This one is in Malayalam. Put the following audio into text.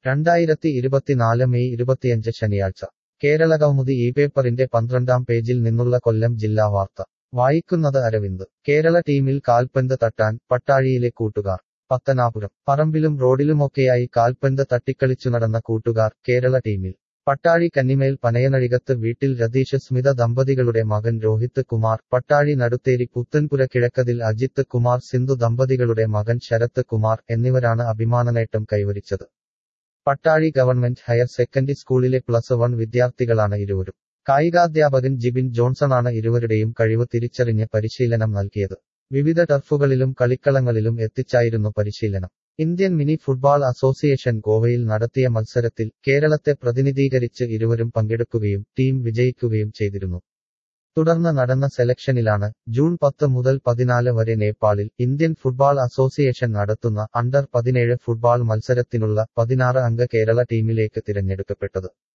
രണ്ടായിരത്തി ഇരുപത്തിനാല് മെയ് ഇരുപത്തിയഞ്ച് ശനിയാഴ്ച കേരളകൗമുദി ഈ പേപ്പറിന്റെ പന്ത്രണ്ടാം പേജിൽ നിന്നുള്ള കൊല്ലം ജില്ലാ വാർത്ത വായിക്കുന്നത് അരവിന്ദ് കേരള ടീമിൽ കാൽപന്ത് തട്ടാൻ പട്ടാഴിയിലെ കൂട്ടുകാർ പത്തനാപുരം പറമ്പിലും റോഡിലുമൊക്കെയായി കാൽപന്ത് തട്ടിക്കളിച്ചു നടന്ന കൂട്ടുകാർ കേരള ടീമിൽ പട്ടാഴി കന്നിമേൽ പനയനഴികത്ത് വീട്ടിൽ രതീഷ് സ്മിത ദമ്പതികളുടെ മകൻ രോഹിത് കുമാർ പട്ടാഴി നടുത്തേരി പുത്തൻപുര കിഴക്കതിൽ അജിത്ത് കുമാർ സിന്ധു ദമ്പതികളുടെ മകൻ ശരത് കുമാർ എന്നിവരാണ് അഭിമാനനേട്ടം കൈവരിച്ചത് പട്ടാഴി ഗവൺമെന്റ് ഹയർ സെക്കൻഡറി സ്കൂളിലെ പ്ലസ് വൺ വിദ്യാർത്ഥികളാണ് ഇരുവരും കായികാധ്യാപകൻ ജിബിൻ ജോൺസണാണ് ഇരുവരുടെയും കഴിവ് തിരിച്ചറിഞ്ഞ് പരിശീലനം നൽകിയത് വിവിധ ടർഫുകളിലും കളിക്കളങ്ങളിലും എത്തിച്ചായിരുന്നു പരിശീലനം ഇന്ത്യൻ മിനി ഫുട്ബോൾ അസോസിയേഷൻ ഗോവയിൽ നടത്തിയ മത്സരത്തിൽ കേരളത്തെ പ്രതിനിധീകരിച്ച് ഇരുവരും പങ്കെടുക്കുകയും ടീം വിജയിക്കുകയും ചെയ്തിരുന്നു തുടർന്ന് നടന്ന സെലക്ഷനിലാണ് ജൂൺ പത്ത് മുതൽ പതിനാല് വരെ നേപ്പാളിൽ ഇന്ത്യൻ ഫുട്ബോൾ അസോസിയേഷൻ നടത്തുന്ന അണ്ടർ പതിനേഴ് ഫുട്ബോൾ മത്സരത്തിനുള്ള പതിനാറ് അംഗ കേരള ടീമിലേക്ക് തിരഞ്ഞെടുക്കപ്പെട്ടത്